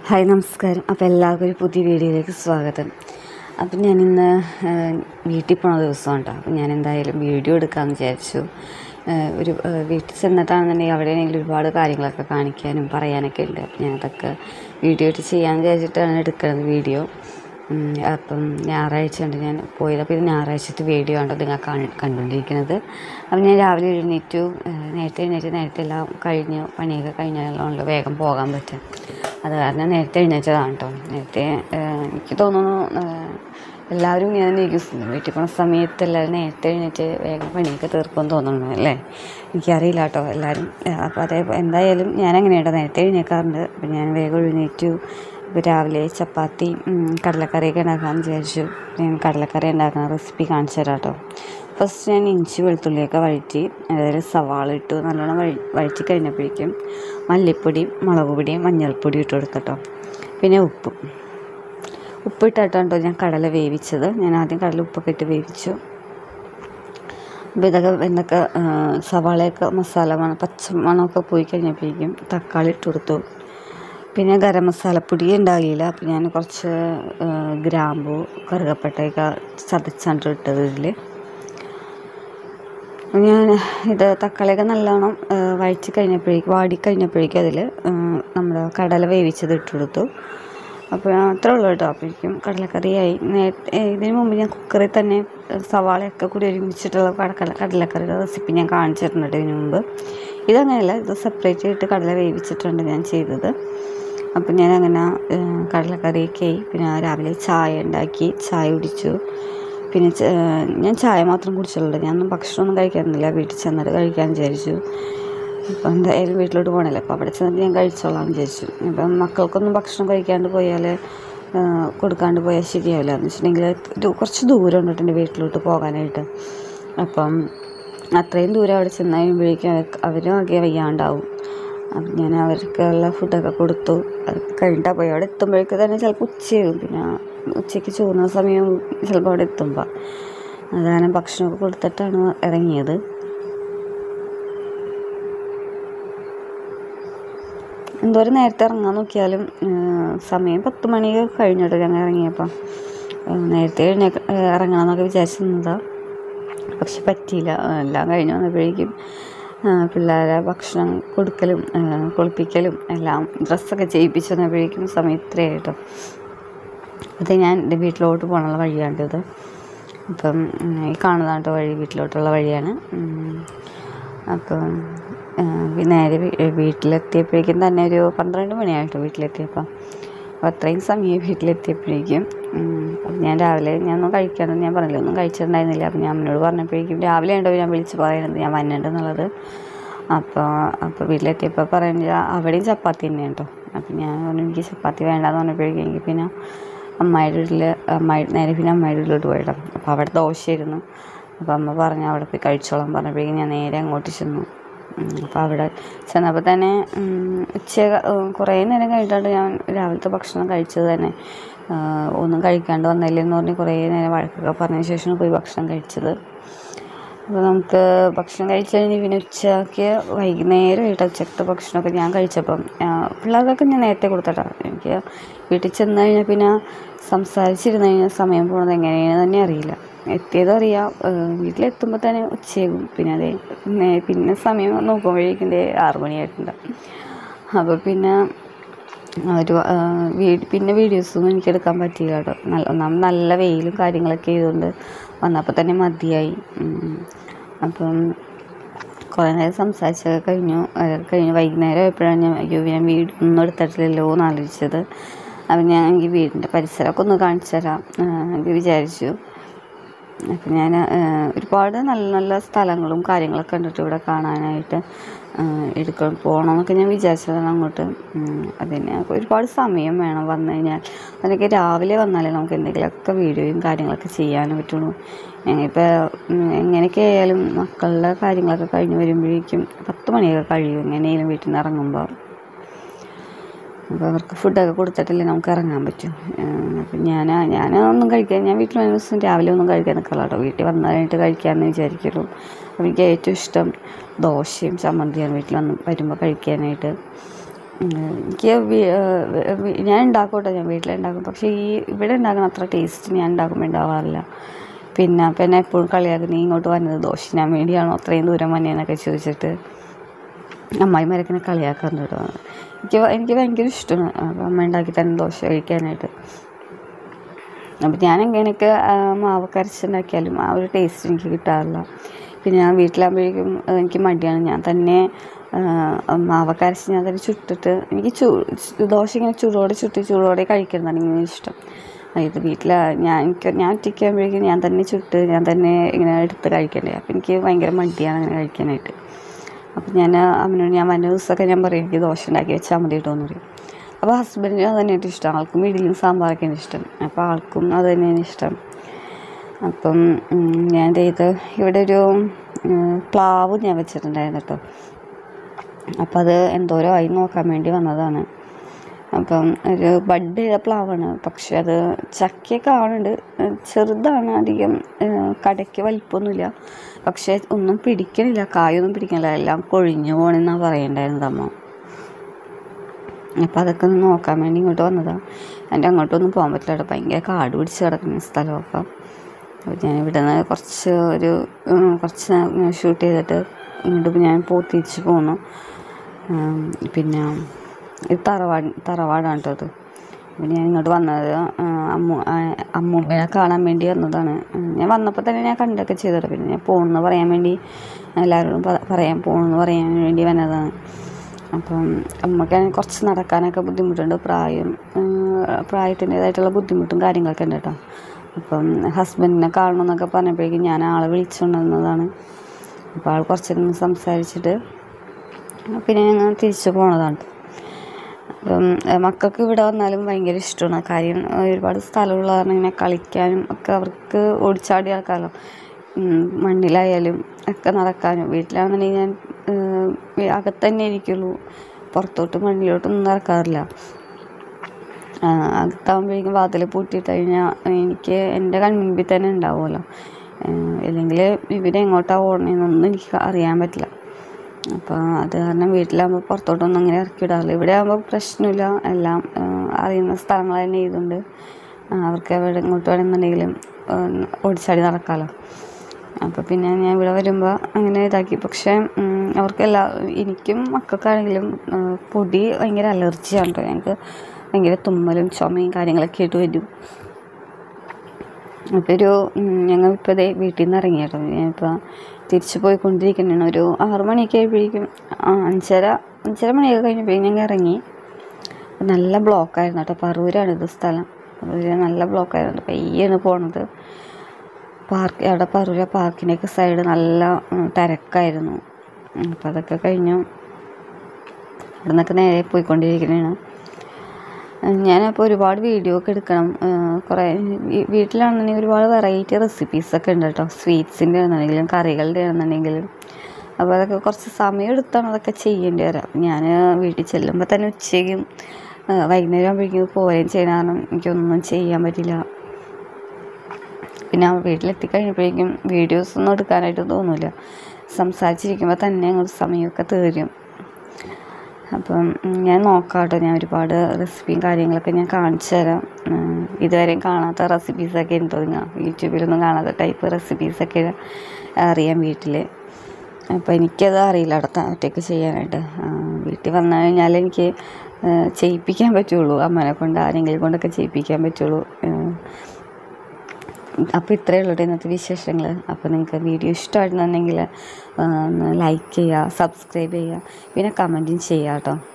Hi നമസ്കാരം അപ്പോൾ എല്ലാവർക്കും ഒരു പുതിയ വീഡിയോയിലേക്ക് സ്വാഗതം അപ്പം ഞാനിന്ന് ഏഹ്, വീട്ടിൽ പോണ ദിവസമാണ് കേട്ടോ അപ്പം ഞാൻ എന്തായാലും വീഡിയോ എടുക്കാമെന്ന് വിചാരിച്ചു ഏഹ്, ഒരു ഏഹ്, വീട്ടിൽ ചെന്നിട്ടാണെന്നുണ്ടെങ്കിൽ അവിടെ ആണെങ്കിൽ ഒരുപാട് കാര്യങ്ങളൊക്കെ കാണിക്കാനും പറയാനൊക്കെ ഉണ്ട് അപ്പം ഞാനതൊക്കെ വീഡിയോ ആയിട്ട് ചെയ്യാമെന്ന് വിചാരിച്ചിട്ടാണ് എടുക്കുന്നത് വീഡിയോ ഉം, അപ്പം ഞായറാഴ്ച ഉണ്ട് ഞാൻ പോയത് അപ്പോൾ ഇത് ഞായറാഴ്ചത്തെ വീഡിയോ ആണ് നിങ്ങൾ കണ്ടുകൊണ്ടിരിക്കുന്നത് അപ്പം ഞാൻ രാവിലെ എഴുന്നേറ്റു ഏഹ്, നേരത്തെ എഴുന്നേറ്റ് നേരത്തെ എല്ലാം കഴിഞ്ഞ് പണിയൊക്കെ കഴിഞ്ഞാലാണല്ലോ വേഗം പോകാൻ പറ്റുക അത് കാരണം നേരത്തെ എഴുന്നേറ്റതാണ് കേട്ടോ നേരത്തെ ഏഹ്, എനിക്ക് തോന്നുന്നു ഏഹ്, എല്ലാവരും ഞാൻ നിരീക്ഷിക്കുന്നു വീട്ടിൽ പോണ സമയത്ത് എല്ലാവരും നേരത്തെ എഴുന്നേറ്റ് വേഗം പണിയൊക്കെ തീർക്കുമെന്ന് തോന്നുന്നു അല്ലേ എനിക്കറിയില്ല കേട്ടോ എല്ലാവരും ഏഹ്, അപ്പോൾ അതേ എന്തായാലും ഞാൻ അങ്ങനെയാണ് നേരത്തെ എഴുന്നേൽക്കാറുണ്ട് അപ്പം ഞാൻ വേഗം എഴുന്നേറ്റു ഇപ്പോൾ രാവിലെ ചപ്പാത്തി ഉം, കടലക്കറിയൊക്കെ ഉണ്ടാക്കാമെന്ന് വിചാരിച്ചു ഞാൻ കടലക്കറി ഉണ്ടാക്കുന്ന റെസിപ്പി കാണിച്ചു തരാം കേട്ടോ ഫസ്റ്റ് ഞാൻ ഇഞ്ചി വെളുത്തുള്ളിയൊക്കെ വഴറ്റി അതായത് സവാള ഇട്ടു നല്ലോണം വഴ വഴറ്റി കഴിഞ്ഞപ്പോഴേക്കും മല്ലിപ്പൊടി മുളക് പൊടിയും മഞ്ഞൾപ്പൊടി ഇട്ട് കൊടുക്കട്ടോ പിന്നെ ഉപ്പും ഉപ്പിട്ടിട്ടോ ഞാൻ കടല വേവിച്ചത് ഞാൻ ആദ്യം കടല ഉപ്പൊക്കെ ഇട്ട് വേവിച്ചു അപ്പോൾ ഇതൊക്കെ എന്തൊക്കെ സവാളയൊക്കെ മസാല മണം പച്ച മണമൊക്കെ പോയി കഴിഞ്ഞപ്പോഴേക്കും തക്കാളി ഇട്ട് കൊടുത്തു പിന്നെ ഗരം മസാലപ്പൊടി ഉണ്ടാകില്ല അപ്പോൾ ഞാൻ കുറച്ച് ആ, ഗ്രാമ്പു കറുകപ്പട്ടയൊക്കെ ചതച്ചാണ്ട് ഇട്ടത് ഇതിൽ ഞാൻ ഇത് തക്കാളിയൊക്കെ നല്ലോണം ആ, വഴറ്റി കഴിഞ്ഞപ്പോഴേക്കും വാടി കഴിഞ്ഞപ്പോഴേക്കും അതിൽ നമ്മുടെ കടല വേവിച്ചത് ഇട്ട് കൊടുത്തു അപ്പോൾ അത്രേ ഉള്ളൂ കേട്ടോ അപ്പോഴേക്കും കടലക്കറിയായി നേരത്തെ ഇതിന് മുമ്പ് ഞാൻ കുക്കറിൽ തന്നെ സവാളയൊക്കെ കൂടി ഒരുമിച്ചിട്ടുള്ള കടക്കല കടലക്കറിയുടെ റെസിപ്പി ഞാൻ കാണിച്ചിട്ടുണ്ട് ഇതിന് മുമ്പ് ഇതങ്ങനെയല്ല ഇത് സെപ്പറേറ്റ് ആയിട്ട് കടല വേവിച്ചിട്ടുണ്ട് ഞാൻ ചെയ്തത് അപ്പം ഞാൻ അങ്ങനെ കടലക്കറിയൊക്കെ ആയി പിന്നെ രാവിലെ ചായ ഉണ്ടാക്കി ചായ കുടിച്ചു പിന്നെ ച- ഞാൻ ചായ മാത്രം കുടിച്ചുള്ളൂ ഞാനൊന്നും ഭക്ഷണമൊന്നും കഴിക്കാറില്ല വീട്ടിൽ ചെന്നിട്ട് കഴിക്കാമെന്ന് വിചാരിച്ചു അപ്പം എന്തായാലും വീട്ടിലോട്ട് പോകണല്ലോ അപ്പോൾ അവിടെ ചെന്നിട്ട് ഞാൻ കഴിച്ചോളാം വിചാരിച്ചു അപ്പം മക്കൾക്കൊന്നും ഭക്ഷണം കഴിക്കാണ്ട് പോയാൽ കൊടുക്കാണ്ട് പോയാൽ ശരിയാവില്ല എന്ന് വെച്ചിട്ടുണ്ടെങ്കിൽ ഒരു കുറച്ച് ദൂരം ഉണ്ട് എൻ്റെ വീട്ടിലോട്ട് പോകാനായിട്ട് അപ്പം അത്രയും ദൂരം അവിടെ ചെന്ന് കഴിയുമ്പോഴേക്കും അവർക്ക് അവരും ആകെ വയ്യാണ്ടാവും അപ്പം ഞാൻ അവർക്കുള്ള ഫുഡൊക്കെ കൊടുത്തു അത് കഴിഞ്ഞിട്ടാണ് പോയി അവിടെ എത്തുമ്പോഴേക്ക് തന്നെ ചിലപ്പോൾ ഉച്ചയാവും പിന്നെ ഉച്ചയ്ക്ക് ചോറുന്ന സമയം ചിലപ്പോൾ അവിടെ എത്തുമ്പോൾ അതാണ് ഭക്ഷണമൊക്കെ കൊടുത്തിട്ടാണ് ഇറങ്ങിയത് എന്തോരം നേരത്തെ ഇറങ്ങാൻ നോക്കിയാലും ഏഹ്, സമയം പത്ത് മണി കഴിഞ്ഞിട്ട് ഞങ്ങൾ ഇറങ്ങിയപ്പോൾ ഏഹ്, നേരത്തെ എഴുന്നേ ഇറങ്ങണം എന്നൊക്കെ വിചാരിച്ചു നിന്നതാണ് പക്ഷെ പറ്റിയില്ല എല്ലാം കഴിഞ്ഞ് വന്നപ്പോഴേക്കും ഏഹ്, പിള്ളേരെ ഭക്ഷണം കൊടുക്കലും ഏഹ്, കുളിപ്പിക്കലും എല്ലാം ഡ്രസ്സൊക്കെ ചെയ്യിപ്പിച്ച് വന്നപ്പോഴേക്കും സമയം ഇത്രയായി കേട്ടോ അത് ഞാൻ എൻ്റെ വീട്ടിലോട്ട് പോകാനുള്ള വഴിയാണിത് അപ്പം ഉം, ഈ കാണുന്നതാണ് കേട്ടോ വഴി വീട്ടിലോട്ടുള്ള വഴിയാണ് ഉം. അപ്പം ആ, നേരെ വീ- വീട്ടിലെത്തിയപ്പോഴേക്കും തന്നെ ഒരു പന്ത്രണ്ട് മണിയായിട്ടോ വീട്ടിലെത്തിയപ്പോൾ അപ്പോൾ അത്രയും സമയം വീട്ടിലെത്തിയപ്പോഴേക്കും ഉം, അപ്പം ഞാൻ രാവിലെ ഞാനൊന്നും കഴിക്കാനൊന്നും ഞാൻ പറഞ്ഞില്ല ഒന്നും കഴിച്ചിട്ടുണ്ടായിരുന്നില്ല അപ്പം ഞാൻ അമ്മയോട് പറഞ്ഞപ്പോഴേക്കും രാവിലെ ഉണ്ടോ ഞാൻ വിളിച്ച് പറയുന്നത് ഞാൻ വന്നിട്ടുണ്ടെന്നുള്ളത് അപ്പോൾ അപ്പോൾ വീട്ടിലെത്തിയപ്പോൾ പറയുന്നത് അവിടെയും ചപ്പാത്തി തന്നെയാണ് കേട്ടോ അപ്പം ഞാൻ പറഞ്ഞു എനിക്ക് ചപ്പാത്തി വേണ്ടാന്ന് പറഞ്ഞപ്പോഴേക്കും എനിക്ക് പിന്നെ അമ്മായിയുടെ വീട്ടിൽ അമ്മായി നേരെ പിന്നെ അമ്മായിയുടെ വീട്ടിലോട്ട് പോയിട്ടോ അപ്പോൾ അവിടെ ദോശയായിരുന്നു അപ്പോൾ അമ്മ പറഞ്ഞു അവിടെ പോയി കഴിച്ചോളാം പറഞ്ഞപ്പോഴേക്കും ഞാൻ നേരെ അങ്ങോട്ട് ചെന്നു അപ്പോൾ അവിടെ ചെന്നപ്പോൾ തന്നെ ഉം, ഉച്ച ഉം, കുറേ നേരം കഴിഞ്ഞിട്ടാണ് ഞാൻ രാവിലത്തെ ഭക്ഷണം കഴിച്ചത് തന്നെ ആ, ഒന്നും കഴിക്കാണ്ട് വന്നില്ലെന്ന് പറഞ്ഞ് കുറേ നേരം വഴക്കൊക്കെ പറഞ്ഞ ശേഷമാണ് പോയി ഭക്ഷണം കഴിച്ചത് അപ്പോൾ നമുക്ക് ഭക്ഷണം കഴിച്ച് കഴിഞ്ഞ് പിന്നെ ഉച്ചയ്ക്ക് വൈകുന്നേരമായിട്ട് ഉച്ചക്കത്തെ ഭക്ഷണമൊക്കെ ഞാൻ കഴിച്ചപ്പം ആ, പിള്ളേർക്കൊക്കെ ഞാൻ നേരത്തെ കൊടുത്തട്ടാ എനിക്ക് വീട്ടിൽ ചെന്ന് കഴിഞ്ഞാൽ പിന്നെ സംസാരിച്ചിരുന്ന് കഴിഞ്ഞാൽ സമയം പോകുന്നത് എങ്ങനെയാണെന്ന് തന്നെ അറിയില്ല എത്തിയതും അറിയാം ഏഹ് വീട്ടിലെത്തുമ്പോൾ തന്നെ ഉച്ചയാകും പിന്നെ അതേ നേ- പിന്നെ സമയം നോക്കുമ്പോഴേക്കും ദേ ആറ് മണിയായിട്ടുണ്ടാവും അപ്പോൾ പിന്നെ ഒരു ആ, വീ- പിന്നെ വീഡിയോസൊന്നും എനിക്ക് എടുക്കാൻ പറ്റിയില്ല കേട്ടോ നല്ല ഒന്നാമത് നല്ല വെയിലും കാര്യങ്ങളൊക്കെ ചെയ്തുകൊണ്ട് വന്നപ്പോൾ തന്നെ മതിയായി ഉം. അപ്പം കുറേ നേരം സംസാരിച്ചൊക്കെ കഴിഞ്ഞു അതൊക്കെ കഴിഞ്ഞ് വൈകുന്നേരം ആയപ്പോഴാണ് ഞാൻ അയ്യോ ഞാൻ വീട് ഒന്നും എടുത്തിട്ടില്ലല്ലോ എന്ന് ആലോചിച്ചത് അപ്പം ഞാൻ എനിക്ക് വീടിൻ്റെ പരിസരമൊക്കെ ഒന്ന് കാണിച്ചു തരാം ആ, എന്ന് വിചാരിച്ചു അപ്പം ഞാൻ ഒരുപാട് നല്ല നല്ല സ്ഥലങ്ങളും കാര്യങ്ങളൊക്കെ കണ്ടിട്ട് ഇവിടെ കാണാനായിട്ട് എടുക്കണം പോകണമെന്നൊക്കെ ഞാൻ വിചാരിച്ചതാണ് അങ്ങോട്ട് ഉം, അതിന് ഒരുപാട് സമയം വേണം വന്നു കഴിഞ്ഞാൽ അതിനൊക്കെ രാവിലെ വന്നാലേ നമുക്ക് എന്തെങ്കിലുമൊക്കെ വീഡിയോയും കാര്യങ്ങളൊക്കെ ചെയ്യാനും പറ്റുള്ളൂ ഇപ്പോൾ എങ്ങനെയൊക്കെ ആയാലും മക്കളുടെ കാര്യങ്ങളൊക്കെ കഴിഞ്ഞ് വരുമ്പോഴേക്കും പത്ത് മണിയൊക്കെ കഴിയും എങ്ങനെയായാലും വീട്ടിൽ നിന്ന് ഇറങ്ങുമ്പോൾ അപ്പോൾ അവർക്ക് ഫുഡൊക്കെ കൊടുത്തിട്ടല്ലേ നമുക്ക് ഇറങ്ങാൻ പറ്റും അപ്പം ഞാൻ ഞാൻ ഒന്നും കഴിക്കാൻ ഞാൻ വീട്ടിൽ വന്ന ദിവസം രാവിലെ ഒന്നും കഴിക്കാൻ നിൽക്കില്ല കേട്ടോ വീട്ടിൽ വന്നു കഴിഞ്ഞിട്ട് കഴിക്കാമെന്ന് വിചാരിക്കുള്ളൂ അപ്പോൾ എനിക്ക് ഏറ്റവും ഇഷ്ടം ദോശയും ചമ്മന്തിയാണ് വീട്ടിൽ വന്ന് വരുമ്പോൾ കഴിക്കാനായിട്ട് ഉം, എനിക്ക് വീ- ഏഹ് വീ- ഞാൻ ഉണ്ടാക്കും കേട്ടോ ഞാൻ വീട്ടിലുണ്ടാക്കും പക്ഷേ ഈ ഇവിടെ ഉണ്ടാക്കുന്ന അത്ര ടേസ്റ്റ് ഞാൻ ഉണ്ടാക്കുമ്പോൾ ഉണ്ടാവാറില്ല പിന്നെ അപ്പം എന്നെ എപ്പോഴും കളിയാക്കും നീ ഇങ്ങോട്ട് വന്നത് ദോഷിനാൻ വേണ്ടിയാണോ അത്രയും ദൂരം വന്നതെന്നൊക്കെ ചോദിച്ചിട്ട് അമ്മായിമാരൊക്കെ കളിയാക്കാറുണ്ട് കേട്ടോ എനിക്ക് ഭ- എനിക്ക് ഭയങ്കര ഇഷ്ടമാണ് അപ്പം അമ്മ ഉണ്ടാക്കി തന്നെ ദോശ കഴിക്കാനായിട്ട് അപ്പം ഞാൻ എങ്ങനെയൊക്കെ ആ, മാവ് കരച്ചുണ്ടാക്കിയാലും ആ ഒരു ടേസ്റ്റ് എനിക്ക് കിട്ടാറില്ല പിന്നെ ഞാൻ വീട്ടിലാകുമ്പോഴേക്കും ആ, എനിക്ക് മടിയാണ് ഞാൻ തന്നെ ആ, മാവൊക്കെ അരച്ച് ഞാൻ തന്നെ ചുട്ടിട്ട് എനിക്ക് ചൂ ചു- ദോശ ഇങ്ങനെ ചൂടോടെ ചുട്ടി ചൂടോടെ കഴിക്കുന്നതാണ് ഇങ്ങനെ ഇഷ്ടം ആ, ഇത് വീട്ടിൽ ഞാൻ എനിക്ക് ഞാൻ ഒറ്റയ്ക്കാകുമ്പോഴേക്കും ഞാൻ തന്നെ ചുട്ട് ഞാൻ തന്നെ ഇങ്ങനെ എടുത്ത് കഴിക്കണ്ടേ അപ്പം എനിക്ക് ഭയങ്കര മടിയാണ് അങ്ങനെ കഴിക്കാനായിട്ട് അപ്പം ഞാൻ അമ്മനോട് ഞാൻ വന്ന ദിവസമൊക്കെ ഞാൻ പറയും എനിക്ക് ദോശ ഉണ്ടാക്കി വെച്ചാൽ മതി കേട്ടോ എന്ന് പറയും അപ്പോൾ ഹസ്ബൻഡിനും അത് തന്നെയാണ് ഇഷ്ടം ആൾക്കും ഇഡലിയും സാമ്പാറൊക്കെയാണ് ഇഷ്ടം അപ്പോൾ ആൾക്കും അത് തന്നെയാണ് ഇഷ്ടം അപ്പം ഉം, ഞാൻ ചെയ്ത് ഇവിടെ ഒരു ഉം, പ്ലാവ് ഞാൻ വെച്ചിട്ടുണ്ടായിരുന്നു കേട്ടോ അപ്പം അത് എന്തോരോ ആയി നോക്കാൻ വേണ്ടി വന്നതാണ് അപ്പം ഒരു ബഡ് ചെയ്ത പ്ലാവാണ് പക്ഷെ അത് ചക്കയൊക്കെ ആവുന്നുണ്ട് ഏഹ് ചെറുതാണ് അധികം ഏഹ് കടയ്ക്ക് വലിപ്പമൊന്നുമില്ല പക്ഷെ ഒന്നും പിടിക്കണില്ല കായൊന്നും പിടിക്കണില്ല എല്ലാം കൊഴിഞ്ഞു പോകണമെന്നാണ് പറയണ്ടായിരുന്നത് അമ്മ അപ്പം അതൊക്കെ ഒന്ന് നോക്കാൻ വേണ്ടി ഇങ്ങോട്ട് വന്നതാണ് എൻ്റെ അങ്ങോട്ടൊന്നും പോകാൻ പറ്റില്ല കേട്ടോ ഭയങ്കര കാട് പിടിച്ച് കിടക്കുന്ന സ്ഥലമൊക്കെ അപ്പോൾ ഞാൻ ഇവിടെ നിന്ന് കുറച്ച് ഒരു ഉം, കുറച്ച് ഷൂട്ട് ചെയ്തിട്ട് ഇങ്ങോട്ട് ഞാൻ പോത്തിച്ച് പോന്നു ഉം, പിന്നെ ഇത് തറവാട് തറവാടാണ് കേട്ടോ അത് പിന്നെ ഞാൻ ഇങ്ങോട്ട് വന്നത് ആ, അമ്മു ആ, അമ്മൂമ്മയെ കാണാൻ വേണ്ടി വന്നതാണ് ഉം, ഞാൻ വന്നപ്പോൾ തന്നെ ഞാൻ കണ്ടൊക്കെ ചെയ്തിട്ട് പിന്നെ ഞാൻ പോകുമെന്ന് പറയാൻ വേണ്ടി എല്ലാവരോടും പ- പറയാൻ പോകുമെന്ന് പറയാൻ വേണ്ടി വന്നതാണ് അപ്പം അമ്മയ്ക്കാണെങ്കിൽ കുറച്ച് നടക്കാനൊക്കെ ബുദ്ധിമുട്ടുണ്ട് പ്രായം പ്രായത്തിൻ്റേതായിട്ടുള്ള ബുദ്ധിമുട്ടും കാര്യങ്ങളൊക്കെ ഉണ്ട് കേട്ടോ അപ്പം ഹസ്ബൻഡിനെ കാണണമെന്നൊക്കെ പറഞ്ഞപ്പോഴേക്കും ഞാൻ ആളെ വിളിച്ചുകൊണ്ടുവന്നതാണ് അപ്പോൾ ആൾ കുറച്ചൊന്ന് സംസാരിച്ചിട്ട് പിന്നെ ഞങ്ങൾ തിരിച്ചു പോണതാണ് അപ്പം ഏഹ് മക്കൾക്ക് ഇവിടെ വന്നാലും ഭയങ്കര ഇഷ്ടമാണ് കാര്യം ഏഹ് ഒരുപാട് സ്ഥലമുള്ള കാരണം ഇങ്ങനെ കളിക്കാനും ഒക്കെ അവർക്ക് ഓടിച്ചാടി നടക്കാമല്ലോ ഉം, മണ്ണിലായാലും ഒക്കെ നടക്കാനും വീട്ടിലാണെന്നുണ്ടെങ്കിൽ ഞാൻ ഏഹ് വി- അകത്ത് തന്നെ ഇരിക്കുള്ളൂ പുറത്തോട്ട് മണ്ണിലോട്ടൊന്നും നടക്കാറില്ല ആ, അകത്താകുമ്പോഴേക്കും വാതിൽ പൂട്ടിയിട്ട് കഴിഞ്ഞാൽ എനിക്ക് എൻ്റെ കൺമുൻപിൽ തന്നെ ഉണ്ടാവുമല്ലോ ഇല്ലെങ്കിൽ ഇവരെ എങ്ങോട്ടാണ് ഓടണമെന്നൊന്നും എനിക്ക് അറിയാൻ പറ്റില്ല അപ്പോൾ അത് കാരണം വീട്ടിലാകുമ്പോൾ പുറത്തോട്ടൊന്നും അങ്ങനെ ഇറക്കി വിടാറില്ല ഇവിടെ ആകുമ്പോൾ പ്രശ്നമില്ല എല്ലാം ആ, അറിയുന്ന സ്ഥലങ്ങൾ തന്നെ ചെയ്തുകൊണ്ട് ആ, അവർക്ക് എവിടെ ഇങ്ങോട്ട് വേണമെന്നുണ്ടെങ്കിലും ആ, ഓടിച്ചാടി നടക്കാമല്ലോ അപ്പോൾ പിന്നെ ഞാൻ ഇവിടെ വരുമ്പോൾ അങ്ങനെ ഇതാക്കി പക്ഷേ ഉം, അവർക്കെല്ലാ എനിക്കും മക്കൾക്കാണെങ്കിലും ആ, പൊടി ഭയങ്കര അലർജിയാണ് കേട്ടോ ഞങ്ങൾക്ക് ഭയങ്കര തുമ്മലും ചുമയും കാര്യങ്ങളൊക്കെ ആയിട്ട് വരും അപ്പോൾ ഒരു ഞങ്ങൾ ഇപ്പോൾ ഇതേ വീട്ടിൽ നിന്ന് ഇറങ്ങി കേട്ടോ ഞാനിപ്പോൾ തിരിച്ചു പോയിക്കൊണ്ടിരിക്കുന്നതാണ് ഒരു ആറ് മണിയൊക്കെ ആയപ്പോഴേക്കും ആ അഞ്ചര അഞ്ചര മണിയൊക്കെ കഴിഞ്ഞപ്പോഴേക്കും ഞങ്ങൾ ഇറങ്ങി നല്ല ബ്ലോക്കായിരുന്നു കേട്ടോ പറൂരാണ് ഇത് സ്ഥലം പറൂര് നല്ല ബ്ലോക്കായിരുന്നു പയ്യാണ് പോണത് പാർക്ക് അവിടെ പറൂര പാർക്കിൻ്റെയൊക്കെ സൈഡ് നല്ല ഉം, തിരക്കായിരുന്നു അപ്പോൾ അതൊക്കെ കഴിഞ്ഞു അവിടെ നിന്നൊക്കെ നേരെ പോയിക്കൊണ്ടിരിക്കുന്നതാണ് ഞാനപ്പോൾ ഒരുപാട് വീഡിയോ ഒക്കെ എടുക്കണം ഏഹ് കുറേ വീ- വീട്ടിലാണെന്നുണ്ടെങ്കിൽ ഒരുപാട് വെറൈറ്റി റെസിപ്പീസൊക്കെ ഉണ്ട് കേട്ടോ സ്വീറ്റ്സിൻ്റെ ആണെന്നുണ്ടെങ്കിലും കറികളുടെ ആണെന്നുണ്ടെങ്കിലും അപ്പോൾ അതൊക്കെ കുറച്ച് സമയം എടുത്താണ് അതൊക്കെ ചെയ്യേണ്ടി വരാം ഞാൻ വീട്ടിൽ ചെല്ലുമ്പോൾ തന്നെ ഉച്ചയ്ക്കും ഏഹ് വൈകുന്നേരം ആകുമ്പോഴേക്കും പോവുകയും ചെയ്യണ കാരണം എനിക്കൊന്നും ചെയ്യാൻ പറ്റില്ല പിന്നെ വീട്ടിലെത്തിക്കഴിഞ്ഞപ്പോഴേക്കും വീഡിയോസ് ഒന്നും എടുക്കാനായിട്ട് തോന്നില്ല സംസാരിച്ചിരിക്കുമ്പോൾ തന്നെ അങ്ങോട്ട് സമയമൊക്കെ തീരും അപ്പം ഉം, ഞാൻ നോക്കാം കേട്ടോ ഞാൻ ഒരുപാട് റെസിപ്പിയും കാര്യങ്ങളൊക്കെ ഞാൻ കാണിച്ചു തരാം ഉം, ഇതുവരെയും കാണാത്ത റെസിപ്പീസൊക്കെ ഉണ്ടോ നിങ്ങൾ യൂട്യൂബിലൊന്നും കാണാത്ത ടൈപ്പ് റെസിപ്പീസൊക്കെ അറിയാം വീട്ടിൽ അപ്പോൾ എനിക്കത് അറിയില്ല അവിടെ ഒറ്റയ്ക്ക് ചെയ്യാനായിട്ട് ആ, വീട്ടിൽ വന്നു കഴിഞ്ഞാൽ എനിക്ക് ആ, ചെയ്യിപ്പിക്കാൻ പറ്റുള്ളൂ അമ്മനെ കൊണ്ട് ആരെങ്കിലും കൊണ്ടൊക്കെ ചെയ്യിപ്പിക്കാൻ പറ്റുള്ളൂ അപ്പോൾ ഇത്രയേ ഉള്ളൂ ട്ടോ ഇന്നത്തെ വിശേഷങ്ങൾ അപ്പോൾ നിങ്ങൾക്ക് വീഡിയോ ഇഷ്ടമായിരുന്നുണ്ടെങ്കിൽ ഒന്ന് ലൈക്ക് ചെയ്യുക സബ്സ്ക്രൈബ് ചെയ്യുക പിന്നെ കമൻറ്റും ചെയ്യുക കേട്ടോ